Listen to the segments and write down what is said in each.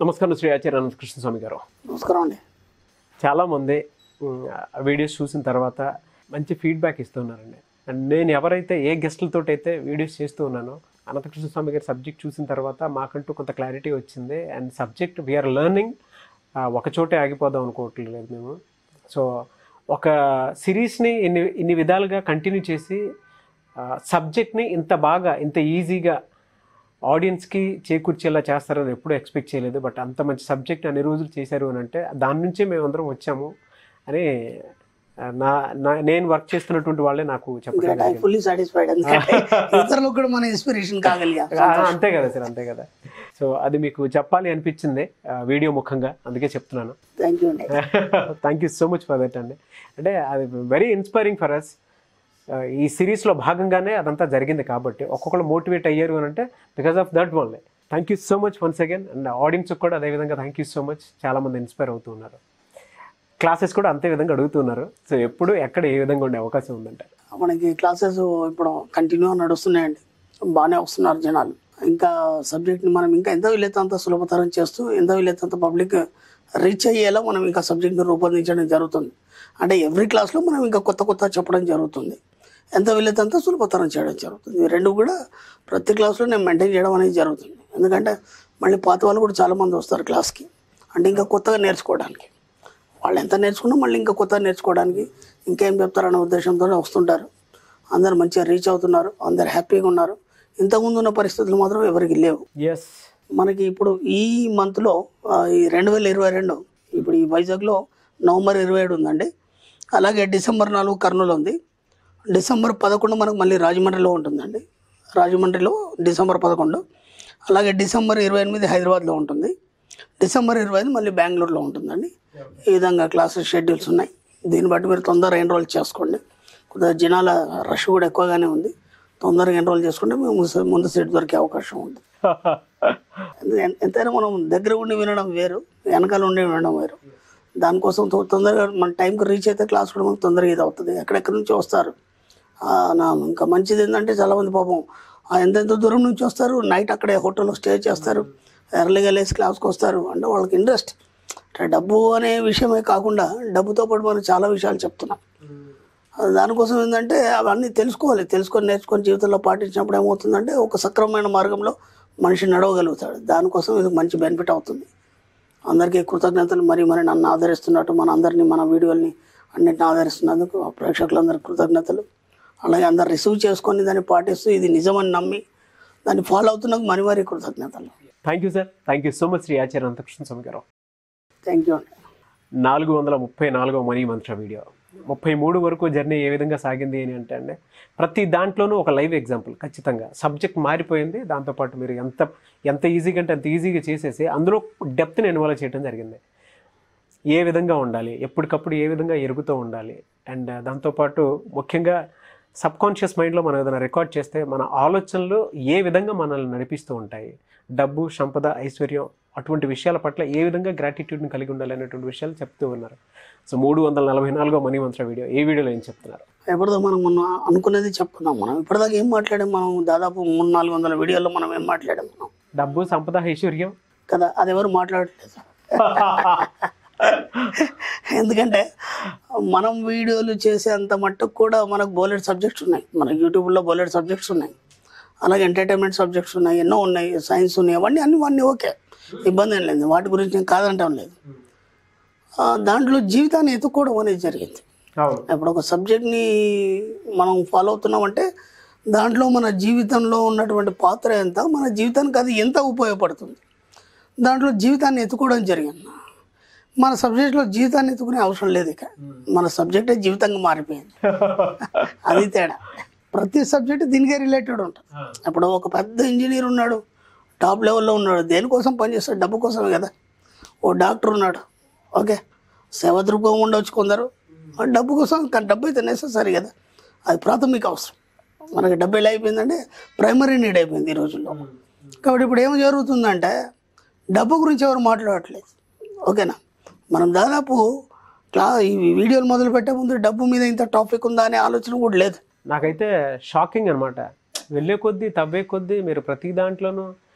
నమస్కారం శ్రీ ఆచార్య అనంత కృష్ణ స్వామి గారు నమస్కారం అండి చాలామంది మ్, ఆ వీడియోస్ చూసిన తర్వాత మంచి ఫీడ్బ్యాక్ ఇస్తున్నారండి అండ్ నేను ఎవరైతే ఏ గెస్టులతో అయితే వీడియోస్ చేస్తూ ఉన్నానో అనంతకృష్ణ స్వామి గారి సబ్జెక్ట్ చూసిన తర్వాత మాకంటూ కొంత క్లారిటీ వచ్చింది అండ్ సబ్జెక్ట్ వీఆర్ లెర్నింగ్ ఒక చోటే ఆగిపోదాం అనుకోవట్లేదు మేము సో ఒక సిరీస్ని ఇన్ని ఇన్ని విధాలుగా కంటిన్యూ చేసి సబ్జెక్ట్ని ఇంత బాగా ఇంత ఈజీగా ఆడియన్స్కి చేకూర్చేలా చేస్తారని ఎప్పుడూ ఎక్స్పెక్ట్ చేయలేదు బట్ అంత మంచి సబ్జెక్ట్ అన్ని రోజులు చేశారు అని అంటే దాని నుంచే మేమందరం వచ్చాము అని ఆ, నా నా నేను వర్క్ చేస్తున్నటువంటి వాళ్ళే నాకు గ్రేట్ ఐ చెప్పగలిగారు ఫుల్లీ సాటిస్ఫైడ్ ఎందుకంటే ఇతరులకు కూడా మన ఇన్స్పిరేషన్ కాగలిగా అంతే కదా సార్ అంతే కదా సో అది మీకు చెప్పాలి అనిపించింది ఆ, వీడియో ముఖంగా అందుకే చెప్తున్నాను థ్యాంక్ యూ అండి thank you so much for that అండి అంటే అది వెరీ ఇన్స్పైరింగ్ ఫర్ అస్ ఈ సిరీస్లో భాగంగానే అదంతా జరిగింది కాబట్టి ఒక్కొక్కరు మోటివేట్ అయ్యారు అని అంటే బికాస్ ఆఫ్ దట్ వన్లే thank you so much once again and ఆడియన్స్కి కూడా అదేవిధంగా థ్యాంక్ యూ సో మచ్ చాలామంది ఇన్స్పైర్ అవుతున్నారు క్లాసెస్ కూడా అంతే విధంగా అడుగుతున్నారు సో ఎప్పుడు ఎక్కడ ఏ విధంగా ఉండే అవకాశం ఉందంటే మనకి క్లాసెస్ ఇప్పుడు కంటిన్యూ నడుస్తున్నాయండి బాగానే వస్తున్నారు జనాలు ఇంకా సబ్జెక్ట్ని మనం ఇంకా ఎంత వీలైతే అంత సులభతరం చేస్తూ ఎంత వీలైతే అంత పబ్లిక్ రీచ్ అయ్యేలా మనం ఇంకా సబ్జెక్ట్ని రూపొందించడం జరుగుతుంది అంటే ఎవ్రీ క్లాస్లో మనం ఇంకా కొత్త కొత్త చెప్పడం జరుగుతుంది ఎంత వీలైతే అంత సులభతరం చేయడం జరుగుతుంది ఈ రెండు కూడా ప్రతి క్లాస్లో నేను మెయింటైన్ చేయడం అనేది జరుగుతుంది ఎందుకంటే మళ్ళీ పాత వాళ్ళు కూడా చాలామంది వస్తారు క్లాస్కి అంటే ఇంకా కొత్తగా నేర్చుకోవడానికి వాళ్ళు ఎంత నేర్చుకున్నా మళ్ళీ ఇంకా కొత్త నేర్చుకోవడానికి ఇంకేం చెప్తారనే ఉద్దేశంతో వస్తుంటారు అందరు మంచిగా రీచ్ అవుతున్నారు అందరు హ్యాపీగా ఉన్నారు ఇంతకుముందు ఉన్న పరిస్థితులు మాత్రం ఎవరికి లేవు ఎస్ మనకి ఇప్పుడు ఈ మంత్లో ఆ, ఈ రెండు వేల ఇరవై రెండు ఇప్పుడు ఈ వైజాగ్లో నవంబర్ ఇరవై ఏడు ఉందండి అలాగే డిసెంబర్ నాలుగు కర్నూలు ఉంది డిసెంబర్ పదకొండు మనకు మళ్ళీ రాజమండ్రిలో ఉంటుందండి రాజమండ్రిలో డిసెంబర్ పదకొండు అలాగే డిసెంబర్ ఇరవై ఎనిమిది హైదరాబాద్లో ఉంటుంది డిసెంబర్ ఇరవై ఐదు మళ్ళీ బెంగళూరులో ఉంటుందండి ఈ విధంగా క్లాసెస్ షెడ్యూల్స్ ఉన్నాయి దీన్ని బట్టి మీరు తొందరగా ఎన్రోల్ చేసుకోండి కొద్దిగా జనాల రష్ కూడా ఎక్కువగానే ఉంది తొందరగా ఎన్రోల్ చేసుకుంటే మేము ముందు- ముందు సీట్ దొరికే అవకాశం ఉంది ఎందు- ఎంతైనా మనం దగ్గర ఉండి వినడం వేరు వెనకాల ఉండి వినడం వేరు దానికోసం తొ- తొందరగా మన టైంకి రీచ్ అయితే క్లాస్ కూడా మనకు తొందరగా ఇది అవుతుంది ఎక్కడెక్కడి నుంచి వస్తారు ఆ, నా ఇంకా మంచిది ఏంటంటే చాలామంది పాపం ఆ ఎంతెంత దూరం నుంచి వస్తారు నైట్ అక్కడే హోటల్లో స్టే చేస్తారు ఎర్లీగా లేసి క్లాస్కి వస్తారు అంటే వాళ్ళకి ఇంట్రెస్ట్ అంటే డబ్బు అనే విషయమే కాకుండా డబ్బుతో పాటు మనం చాలా విషయాలు చెప్తున్నాం అది దానికోసం ఏంటంటే అవన్నీ తెలుసుకోవాలి తెలుసుకొని నేర్చుకొని జీవితంలో పాటించినప్పుడు ఏమవుతుందంటే ఒక సక్రమమైన మార్గంలో మనిషి నడవగలుగుతాడు దానికోసం ఇది మంచి బెనిఫిట్ అవుతుంది అందరికీ కృతజ్ఞతలు మరి మరి నన్ను ఆదరిస్తున్నట్టు మన అందరినీ మన వీడియోల్ని అన్నిటిని ఆదరిస్తున్నందుకు ఆ ప్రేక్షకులందరికీ కృతజ్ఞతలు అలాగే అందరు రిసీవ్ చేసుకొని దాన్ని పాటిస్తూ ఇది నిజమని నమ్మి దాన్ని ఫాలో అవుతున్నందుకు మరి మరి కృతజ్ఞతలు thank you sir thank you so much Shri Acharya Anantakrishna స్వామి గారు థ్యాంక్ యూ అండి నాలుగు వందల ముప్పై నాలుగో మనీ మంత్ర వీడియో ముప్పై మూడు వరకు జర్నీ ఏ విధంగా సాగింది అని అంటే అండి ప్రతి దాంట్లోనూ ఒక లైవ్ ఎగ్జాంపుల్ ఖచ్చితంగా సబ్జెక్ట్ మారిపోయింది దాంతోపాటు మీరు ఎంత ఎంత ఈజీగా అంటే అంత ఈజీగా చేసేసి అందులో డెప్త్ని ఇన్వాల్వ్ చేయడం జరిగింది ఏ విధంగా ఉండాలి ఎప్పటికప్పుడు ఏ విధంగా ఎరుగుతూ ఉండాలి అండ్ దాంతోపాటు ముఖ్యంగా సబ్ కాన్షియస్ మైండ్లో మనం ఏదైనా రికార్డ్ చేస్తే మన ఆలోచనలు ఏ విధంగా మనల్ని నడిపిస్తూ ఉంటాయి డబ్బు సంపద ఐశ్వర్యం అటువంటి విషయాల పట్ల ఏ విధంగా గ్రాటిట్యూడ్ని కలిగి ఉండాలి అనేటువంటి విషయాలు చెప్తూ ఉన్నారు సో మూడు వందల నలభై నాలుగో మనీ మంత్ర వీడియో ఏ వీడియోలో ఏం చెప్తున్నారు ఎప్పటిదో మనం మనం అనుకునేది చెప్పుకుందాం మనం ఇప్పటిదాకా ఏం మాట్లాడాం మనం దాదాపు మూడు నాలుగు వందల వీడియోల్లో మనం ఏం మాట్లాడాం మనం డబ్బు సంపద ఐశ్వర్యం కదా అది ఎవరు మాట్లాడట్లేదు ఎందుకంటే మనం వీడియోలు చేసేంత మట్టుకు కూడా మనకు బోలెడ్ సబ్జెక్ట్స్ ఉన్నాయి మన యూట్యూబ్లో బోలెడ్ సబ్జెక్ట్స్ ఉన్నాయి అలాగే ఎంటర్టైన్మెంట్ సబ్జెక్ట్స్ ఉన్నాయి ఎన్నో ఉన్నాయి సైన్స్ ఉన్నాయి అవన్నీ అన్ని అన్నీ ఓకే ఇబ్బంది ఏం లేదు వాటి గురించి నేను కాదంటాం లేదు ఆ, దాంట్లో జీవితాన్ని ఎత్తుక్కోవడం అనేది జరిగింది అవును ఇప్పుడు ఒక సబ్జెక్ట్ని మనం ఫాలో అవుతున్నామంటే దాంట్లో మన జీవితంలో ఉన్నటువంటి పాత్ర ఎంత మన జీవితానికి అది ఎంత ఉపయోగపడుతుంది దాంట్లో జీవితాన్ని ఎత్తుకోవడం జరిగింది మన సబ్జెక్ట్లో జీవితాన్ని ఎత్తుకునే అవసరం లేదు ఇక మన సబ్జెక్టే జీవితంగా మారిపోయింది అది తేడా ప్రతి సబ్జెక్ట్ దీనికే రిలేటెడ్ ఉంటుంది ఇప్పుడు ఒక పెద్ద ఇంజనీర్ ఉన్నాడు టాప్ లెవెల్లో ఉన్నాడు దేనికోసం పనిచేస్తాడు డబ్బు కోసమే కదా ఓ డాక్టర్ ఉన్నాడు ఓకే సేవ దృక్పథం ఉండవచ్చు కొందరు ఆ డబ్బు కోసం కానీ డబ్బు అయితే నెససరీ కదా అది ప్రాథమిక అవసరం మనకి డబ్బు ఎలా అయిపోయిందంటే ప్రైమరీ నీడ్ అయిపోయింది ఈ రోజుల్లో కాబట్టి ఇప్పుడు ఏం జరుగుతుందంటే డబ్బు గురించి ఎవరు మాట్లాడట్లేదు ఓకేనా మనం దాదాపు క్లా ఈ వీడియోలు మొదలు పెట్టే ముందు డబ్బు మీద ఇంత టాపిక్ ఉందా అనే ఆలోచన కూడా లేదు నాకైతే షాకింగ్ అనమాట వెళ్ళే కొద్దీ తవ్వే కొద్దీ మీరు ప్రతి దాంట్లోనూ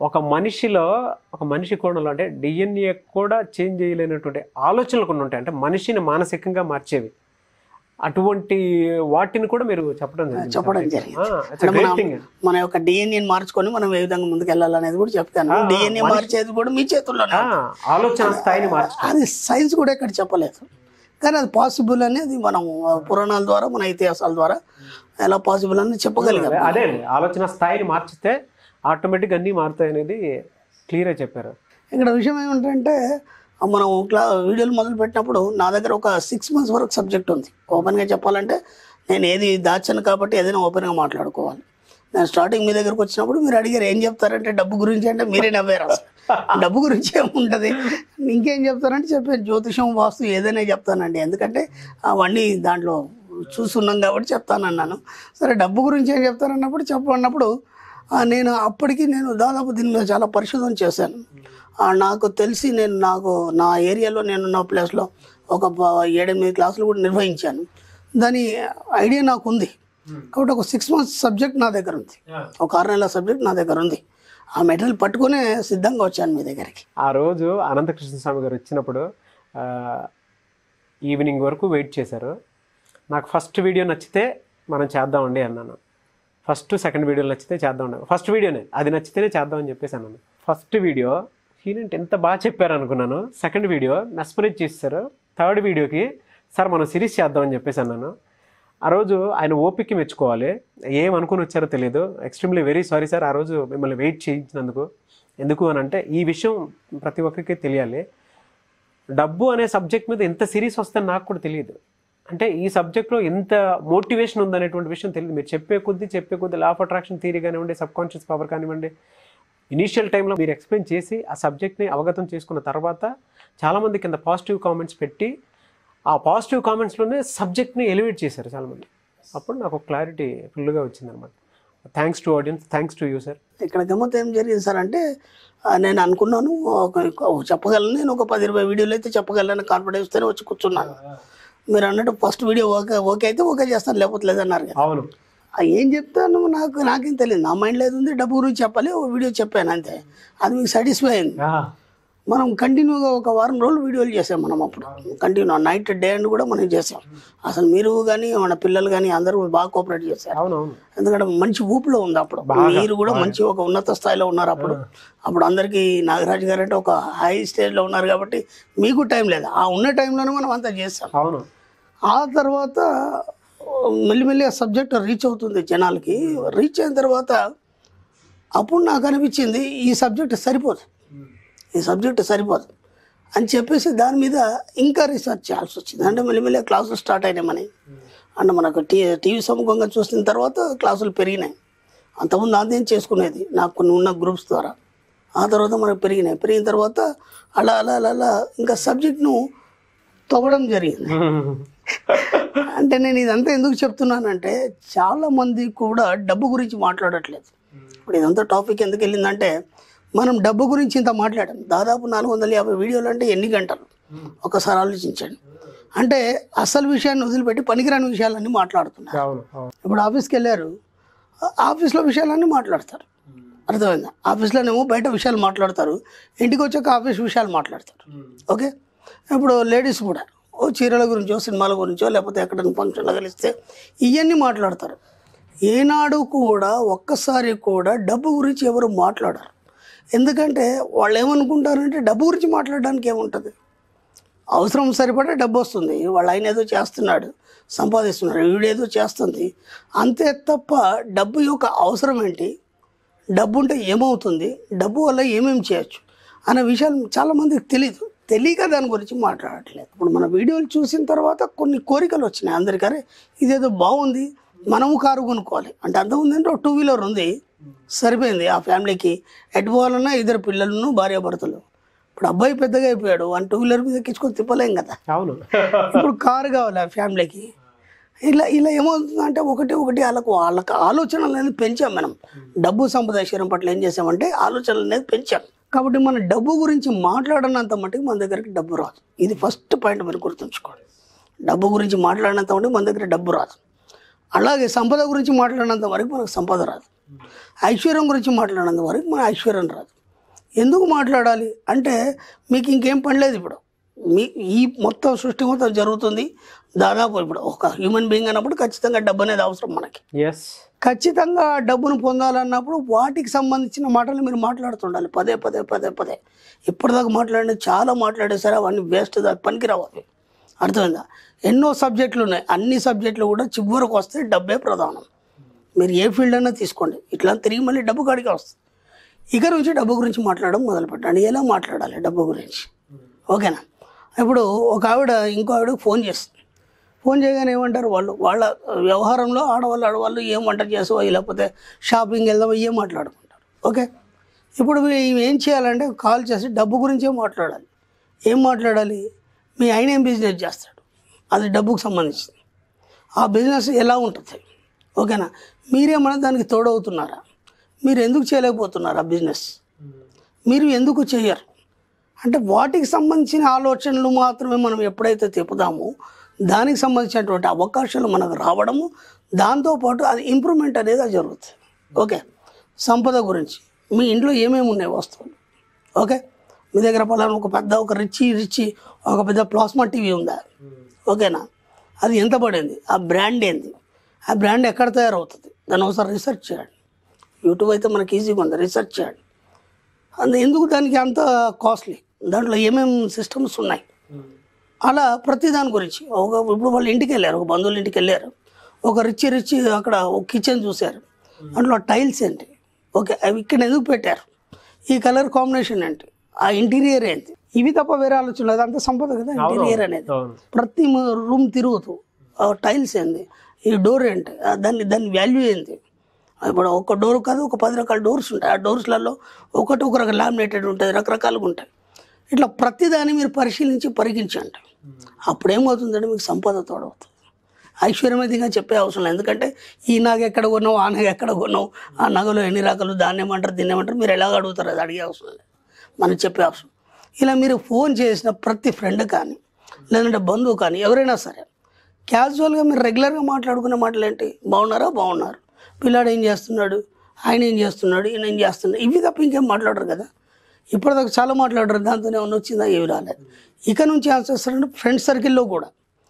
ఒక మనిషిలో ఒక మనిషి కోణంలో అంటే డిఎన్ఏ కూడా చేంజ్ చేయలేనటువంటి ఆలోచనలు కొన్ని ఉంటాయి అంటే మనిషిని మానసికంగా మార్చేవి అటువంటి వాటిని కూడా మీరు చెప్పడం జరిగింది. చెప్పడం జరిగింది. ఆ, it's a అంటే great మనం thing. మన యొక్క డిఎన్ఏని మార్చుకొని మనం ఏ విధంగా ముందుకు వెళ్ళాలనేది కూడా చెప్తాను ఆ, డిఎన్ఏ మనిషి- మార్చేది కూడా మీ చేతుల్లోనే ఆ, ఆలోచన స్థాయిని మార్చు అది సైన్స్ కూడా ఎక్కడ చెప్పలేదు కానీ అది పాసిబుల్ అనేది మనం ఆ, పురాణాల ద్వారా మన ఇతిహాసాల ద్వారా ఎలా పాసిబుల్ అనేది చెప్పగలిగాం అదే అండి ఆలోచన స్థాయిని మార్చితే ఆటోమేటిక్ అన్నీ మారుతాయి అనేది క్లియర్గా చెప్పారు ఇక్కడ విషయం ఏమిటంటే ఆ, మనం క్లా వీడియోలు మొదలు పెట్టినప్పుడు నా దగ్గర ఒక సిక్స్ మంత్స్ వరకు సబ్జెక్ట్ ఉంది ఓపెన్గా చెప్పాలంటే నేను ఏది దాచాను కాబట్టి ఏదైనా ఓపెన్గా మాట్లాడుకోవాలి నేను స్టార్టింగ్ మీ దగ్గరకు వచ్చినప్పుడు మీరు అడిగారు ఏం చెప్తారంటే డబ్బు గురించి అంటే మీరే నవ్వారు అసలు డబ్బు గురించి ఏముంటుంది ఇంకేం చెప్తారంటే చెప్పాను జ్యోతిషం వాస్తు ఏదైనా చెప్తానండి ఎందుకంటే అవన్నీ దాంట్లో చూస్తున్నాం కాబట్టి చెప్తానన్నాను సరే డబ్బు గురించి ఏం చెప్తారన్నప్పుడు చెప్పన్నప్పుడు ఆ, నేను అప్పటికి నేను దాదాపు దీని మీద చాలా పరిశోధన చేశాను ఆ, నాకు తెలిసి నేను నాకు నా ఏరియాలో నేనున్న ప్లేస్లో ఒక ప- ఏడెనిమిది క్లాసులు కూడా నిర్వహించాను దాని ఐడియా నాకు ఉంది కాబట్టి ఒక సిక్స్ మంత్స్ సబ్జెక్ట్ నా దగ్గర ఉంది ఒక ఆరు నెలల సబ్జెక్ట్ నా దగ్గర ఉంది ఆ మెటీరియల్ పట్టుకునే సిద్ధంగా వచ్చాను మీ దగ్గరికి ఆ రోజు అనంతకృష్ణ స్వామి గారు వచ్చినప్పుడు ఆ, ఈవినింగ్ వరకు వెయిట్ చేశారు నాకు ఫస్ట్ వీడియో నచ్చితే మనం చేద్దామండి అన్నాను ఫస్ట్ సెకండ్ వీడియో నచ్చితే చేద్దాం ఫస్ట్ వీడియోనే అది నచ్చితేనే చేద్దామని చెప్పేసి అన్నాను ఫస్ట్ వీడియో ఈయనంటే ఎంత బాగా చెప్పారు అనుకున్నాను సెకండ్ వీడియో మెస్పరైజ్ చేస్తారు థర్డ్ వీడియోకి సార్ మనం సిరీస్ చేద్దామని చెప్పేసి అన్నాను ఆ రోజు ఆయన ఓపిక మెచ్చుకోవాలి ఏం అనుకుని వచ్చారో తెలియదు ఎక్స్ట్రీమ్లీ వెరీ సారీ సార్ ఆ రోజు మిమ్మల్ని వెయిట్ చేయించినందుకు ఎందుకు అని అంటే ఈ విషయం ప్రతి ఒక్కరికి తెలియాలి డబ్బు అనే సబ్జెక్ట్ మీద ఎంత సిరీస్ వస్తుందని నాకు కూడా తెలియదు అంటే ఈ సబ్జెక్ట్లో ఎంత మోటివేషన్ ఉందనేటువంటి విషయం తెలియదు మీరు చెప్పే కొద్దీ చెప్పే కొద్దీ లా ఆఫ్ అట్రాక్షన్ థియరీ కానివ్వండి సబ్ కాన్షియస్ పవర్ కానివ్వండి ఇనీషియల్ టైంలో మీరు ఎక్స్ప్లెయిన్ చేసి ఆ సబ్జెక్ట్ని అవగతం చేసుకున్న తర్వాత చాలామంది కింద పాజిటివ్ కామెంట్స్ పెట్టి ఆ పాజిటివ్ కామెంట్స్లోనే సబ్జెక్ట్ని ఎలివేట్ చేశారు చాలామంది అప్పుడు నాకు క్లారిటీ ఫుల్గా వచ్చిందనమాట thanks to audience thanks to you sir ఇక్కడ గమ్మత్ ఏం జరిగింది సార్ అంటే ఆ, నేను అనుకున్నాను ఒక- ఒక- చెప్పగలను నేను ఒక పది ఇరవై వీడియోలు అయితే చెప్పగలను కాన్ఫిడెన్స్తోనే వచ్చి కూర్చున్నాను మీరు అన్నట్టు ఫస్ట్ వీడియో ఓకే ఓకే అయితే ఓకే చేస్తాను లేకపోతే లేదన్నారు కదా అవును ఆ, ఏం చెప్తాను నాకు నాకేం తెలియదు నా మైండ్లో ఏది ఉంది డబ్బు గురించి చెప్పాలి ఓ వీడియో చెప్పాను అంతే అది మీకు సాటిస్ఫై అయింది ఆ, మనం కంటిన్యూగా ఒక వారం రోజులు వీడియోలు చేసాం మనం అప్పుడు కంటిన్యూ నైట్ డే అండ్ కూడా మనం చేసాం అసలు మీరు కానీ మన పిల్లలు కానీ అందరూ బాగా కోఆపరేట్ చేశారు అవును అవును ఎందుకంటే మంచి ఊపులో ఉంది అప్పుడు మీరు కూడా మంచి ఒక ఉన్నత స్థాయిలో ఉన్నారు అప్పుడు అప్పుడు అందరికీ నాగరాజు గారు అంటే ఒక హై స్టేజ్లో ఉన్నారు కాబట్టి మీకు టైం లేదు ఆ ఉన్న టైంలోనే మనం అంతా చేస్తాం అవును ఆ తర్వాత మెల్లిమెల్లి ఆ సబ్జెక్ట్ రీచ్ అవుతుంది జనాలకి రీచ్ అయిన తర్వాత అప్పుడు నాకు అనిపించింది ఈ సబ్జెక్ట్ సరిపోదు ఈ సబ్జెక్ట్ సరిపోదు అని చెప్పేసి దాని మీద ఇంకా రీసెర్చ్ చేయాల్సి వచ్చింది అంటే మెల్లిమెల్లి క్లాసులు స్టార్ట్ అయినాయి మనకి అంటే మనకు టీ టీవీ సముఖంగా చూసిన తర్వాత క్లాసులు పెరిగినాయి అంతకుముందు అదేం చేసుకునేది నాకు కొన్ని ఉన్న గ్రూప్స్ ద్వారా ఆ తర్వాత మనకు పెరిగినాయి పెరిగిన తర్వాత అలా అలా అలా అలా ఇంకా సబ్జెక్ట్ను తవ్వడం జరిగింది అంటే నేను ఇదంతా ఎందుకు చెప్తున్నానంటే చాలా మంది కూడా డబ్బు గురించి మాట్లాడట్లేదు ఇప్పుడు ఇదంతా టాపిక్ ఎందుకు వెళ్ళిందంటే మనం డబ్బు గురించి ఇంత మాట్లాడాం దాదాపు నాలుగు వందల యాభై వీడియోలు అంటే ఎన్ని గంటలు ఒకసారి ఆలోచించండి అంటే అసలు విషయాన్ని వదిలిపెట్టి పనికిరాని విషయాలన్నీ మాట్లాడుతున్నారు అవును అవును ఇప్పుడు ఆఫీస్కి వెళ్ళారు ఆ- ఆఫీస్లో విషయాలన్నీ మాట్లాడతారు అర్థమైందా ఆఫీస్లోనేమో బయట విషయాలు మాట్లాడతారు ఇంటికి వచ్చాక ఆఫీస్ విషయాలు మాట్లాడతారు ఓకే ఇప్పుడు లేడీస్ కూడా ఓ చీరల గురించో సినిమాల గురించో లేకపోతే ఎక్కడైనా ఫంక్షన్లో కలిస్తే ఇవన్నీ మాట్లాడతారు ఏనాడు కూడా ఒక్కసారి కూడా డబ్బు గురించి ఎవరు మాట్లాడరు ఎందుకంటే వాళ్ళు ఏమనుకుంటారంటే డబ్బు గురించి మాట్లాడడానికి ఏముంటుంది అవసరం సరిపడా డబ్బు వస్తుంది వాళ్ళ ఆయన ఏదో చేస్తున్నాడు సంపాదిస్తున్నాడు వీడేదో చేస్తుంది అంతే తప్ప డబ్బు యొక్క అవసరం ఏంటి డబ్బు ఉంటే ఏమవుతుంది డబ్బు వల్ల ఏమేమి చేయొచ్చు అనే విషయాలు చాలామందికి తెలియదు తెలియక దాని గురించి మాట్లాడట్లేదు ఇప్పుడు మన వీడియోలు చూసిన తర్వాత కొన్ని కోరికలు వచ్చినాయి అందరికీ ఇదేదో బాగుంది మనము కారు కొనుక్కోవాలి అంటే అర్థం ఉందంటే ఒక టూ వీలర్ ఉంది సరిపోయింది ఆ ఫ్యామిలీకి ఎటు పోవాలన్నా ఇద్దరు పిల్లలను భార్యాభర్తలు ఇప్పుడు అబ్బాయి పెద్దగా అయిపోయాడు వన్ టూ వీలర్ మీద ఎక్కించుకొని తిప్పలేం కదా అవును ఇప్పుడు కారు కావాలి ఆ ఫ్యామిలీకి ఇలా ఇలా ఏమవుతుందంటే ఒకటి ఒకటి వాళ్ళకు వాళ్ళకి ఆలోచనలు అనేది పెంచాం మనం డబ్బు సంపాదించడం పట్ల ఏం చేసామంటే ఆలోచనలు అనేది పెంచాం కాబట్టి మన డబ్బు గురించి మాట్లాడినంత మటుకు మన దగ్గరికి డబ్బు రాదు ఇది ఫస్ట్ పాయింట్ మీరు గుర్తుంచుకోండి డబ్బు గురించి మాట్లాడినంత మటుకు మన దగ్గర డబ్బు రాదు అలాగే సంపద గురించి మాట్లాడినంత వరకు మనకు సంపద రాదు ఐశ్వర్యం గురించి మాట్లాడినంత వరకు మన ఐశ్వర్యం రాదు ఎందుకు మాట్లాడాలి అంటే మీకు ఇంకేం పని లేదు ఇప్పుడు మీ ఈ మొత్తం సృష్టి మొత్తం జరుగుతుంది దాదాపు ఇప్పుడు ఒక హ్యూమన్ బీయింగ్ అన్నప్పుడు ఖచ్చితంగా డబ్బు అనేది అవసరం మనకి ఎస్ ఖచ్చితంగా ఆ డబ్బును పొందాలన్నప్పుడు వాటికి సంబంధించిన మాటలు మీరు మాట్లాడుతుండాలి పదే పదే పదే పదే ఇప్పటిదాకా మాట్లాడిన చాలా మాట్లాడేసరి అవన్నీ వేస్ట్ దాకా పనికిరావు అవి అర్థమైందా ఎన్నో సబ్జెక్టులు ఉన్నాయి అన్ని సబ్జెక్టులు కూడా చివరికి వస్తే డబ్బే ప్రధానం మీరు ఏ ఫీల్డ్ అయినా తీసుకోండి ఇట్లా తిరిగి మళ్ళీ డబ్బు కాడికే వస్తుంది ఇక నుంచి డబ్బు గురించి మాట్లాడడం మొదలు పెట్టండి ఎలా మాట్లాడాలి డబ్బు గురించి ఓకేనా ఇప్పుడు ఒక ఆవిడ ఇంకో ఆవిడకి ఫోన్ చేస్తుంది ఫోన్ చేయగానే ఏమంటారు వాళ్ళు వాళ్ళ వ్యవహారంలో ఆడవాళ్ళు ఆడవాళ్ళు ఏం వంట చేసావో లేకపోతే షాపింగ్ వెళ్దామో ఏం మాట్లాడుకుంటారు ఓకే ఇప్పుడు ఈమె ఏం చేయాలంటే కాల్ చేసి డబ్బు గురించే మాట్లాడాలి ఏం మాట్లాడాలి మీ ఆయన ఏం బిజినెస్ చేస్తాడు అది డబ్బుకు సంబంధించింది ఆ బిజినెస్ ఎలా ఉంటుంది ఓకేనా మీరేమన్నా దానికి తోడవుతున్నారా మీరు ఎందుకు చేయలేకపోతున్నారు ఆ బిజినెస్ మీరు ఎందుకు చేయరు అంటే వాటికి సంబంధించిన ఆలోచనలు మాత్రమే మనం ఎప్పుడైతే తిప్పుదామో దానికి సంబంధించినటువంటి అవకాశాలు మనకు రావడము దాంతోపాటు అది ఇంప్రూవ్మెంట్ అనేది అది జరుగుతుంది ఓకే సంపద గురించి మీ ఇంట్లో ఏమేమి ఉన్నాయి వస్తువులు ఓకే మీ దగ్గర పలానా ఒక పెద్ద ఒక రిచి రిచి ఒక పెద్ద ప్లాస్మా టీవీ ఉందా ఓకేనా అది ఎంత పడింది ఆ బ్రాండ్ ఏంది ఆ బ్రాండ్ ఎక్కడ తయారవుతుంది దాన్ని ఒకసారి రీసెర్చ్ చేయండి యూట్యూబ్ అయితే మనకి ఈజీగా ఉంది రీసెర్చ్ చేయండి అందు ఎందుకు దానికి అంత కాస్ట్లీ దాంట్లో ఏమేమి సిస్టమ్స్ ఉన్నాయి అలా ప్రతి దాని గురించి ఒక ఇప్పుడు వాళ్ళు ఇంటికి వెళ్ళారు ఒక బంధువుల ఇంటికి వెళ్ళారు ఒక రిచ్ రిచ్ అక్కడ ఒక కిచెన్ చూశారు అందులో టైల్స్ ఏంటి ఓకే అవి ఇక్కడ ఎందుకు పెట్టారు ఈ కలర్ కాంబినేషన్ ఏంటి ఆ ఇంటీరియర్ ఏంటి ఇవి తప్ప వేరే ఆలోచన లేదు అంత సంపద కదా ఇంటీరియర్ అనేది అవును ప్రతి రూమ్ తిరుగుతూ ఆ టైల్స్ ఏంది ఈ డోర్ ఏంటి ఆ దాన్ని దాని వాల్యూ ఏంటి ఇప్పుడు ఒక డోర్ కాదు ఒక పది రకాల డోర్స్ ఉంటాయి ఆ డోర్స్లలో ఒకటి ఒక రకం లామినేటెడ్ ఉంటుంది రకరకాలుగా ఉంటాయి ఇట్లా ప్రతిదాన్ని మీరు పరిశీలించి పరిగించండి అప్పుడు ఏమవుతుందంటే మీకు సంపద తోడవుతుంది ఐశ్వర్యం అయితే ఇంకా చెప్పే అవసరం లేదు ఎందుకంటే ఈ నగ ఎక్కడ కొన్నావు ఆ నగ ఎక్కడ కొన్నావు ఆ నగలో ఎన్ని రకాలు దాన్ని ఏమంటారు దీన్ని ఏమంటారు మీరు ఎలాగ అడుగుతారు అది అడిగే అవసరం లేదు మనం చెప్పే అవసరం ఇలా మీరు ఫోన్ చేసిన ప్రతి ఫ్రెండ్ కానీ లేదంటే బంధువు కానీ ఎవరైనా సరే క్యాజువల్గా మీరు రెగ్యులర్గా మాట్లాడుకునే మాటలు ఏంటి బాగున్నారా బాగున్నారు పిల్లాడు ఏం చేస్తున్నాడు ఆయన ఏం చేస్తున్నాడు ఈయన ఏం చేస్తున్నాడు ఇవి తప్ప ఇంకేం మాట్లాడరు కదా ఇప్పటిదాకా చాలా మాట్లాడరు దాంతోనే ఏమన్నా వచ్చిందా ఏమి రాలేదు ఇక నుంచి ఏం చేస్తారంటే ఫ్రెండ్ సర్కిల్లో కూడా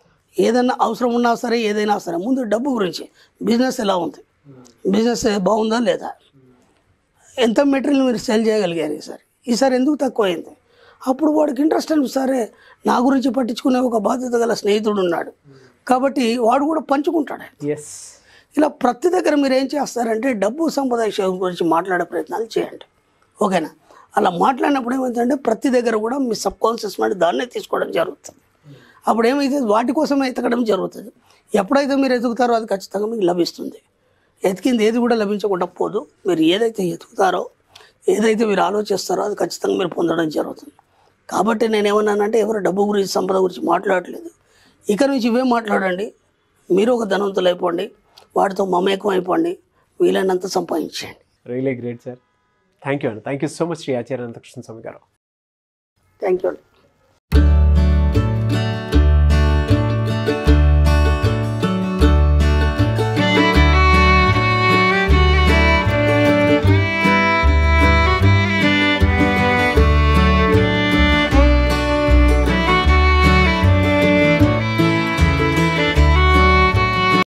ఏదైనా అవసరం ఉన్నా సరే ఏదైనా సరే ముందు డబ్బు గురించి బిజినెస్ ఎలా ఉంది బిజినెస్ బాగుందా లేదా ఎంత మెటీరియల్ మీరు సెల్ చేయగలిగారు ఈసారి ఈసారి ఎందుకు తక్కువైంది అప్పుడు వాడికి ఇంట్రెస్ట్ అని సరే నా గురించి పట్టించుకునే ఒక బాధ్యత గల స్నేహితుడు ఉన్నాడు కాబట్టి వాడు కూడా పంచుకుంటాడు ఎస్ ఇలా ప్రతి దగ్గర మీరు ఏం చేస్తారంటే డబ్బు సంపద విషయం గురించి మాట్లాడే ప్రయత్నాలు చేయండి ఓకేనా అలా మాట్లాడినప్పుడు ఏమవుతుందంటే ప్రతి దగ్గర కూడా మీ సబ్ కాన్షియస్ మైండ్ దాన్నే తీసుకోవడం జరుగుతుంది అప్పుడు ఏమైతే వాటి కోసమే ఎతకడం జరుగుతుంది ఎప్పుడైతే మీరు ఎదుగుతారో అది ఖచ్చితంగా మీకు లభిస్తుంది ఎతికింది ఏది కూడా లభించకుండా పోదు మీరు ఏదైతే ఎతుకుతారో ఏదైతే మీరు ఆలోచిస్తారో అది ఖచ్చితంగా మీరు పొందడం జరుగుతుంది కాబట్టి నేను ఏమన్నానంటే ఎవరు డబ్బు గురించి సంపద గురించి మాట్లాడట్లేదు ఇక నుంచి ఇవే మాట్లాడండి మీరు ఒక ధనవంతులు అయిపోండి వాటితో మమేకం అయిపోండి వీలైనంత సంపాదించండి really great sir thank you అండి thank you so much Shri Acharya Anantakrishna స్వామి గారు థ్యాంక్ యూ అండి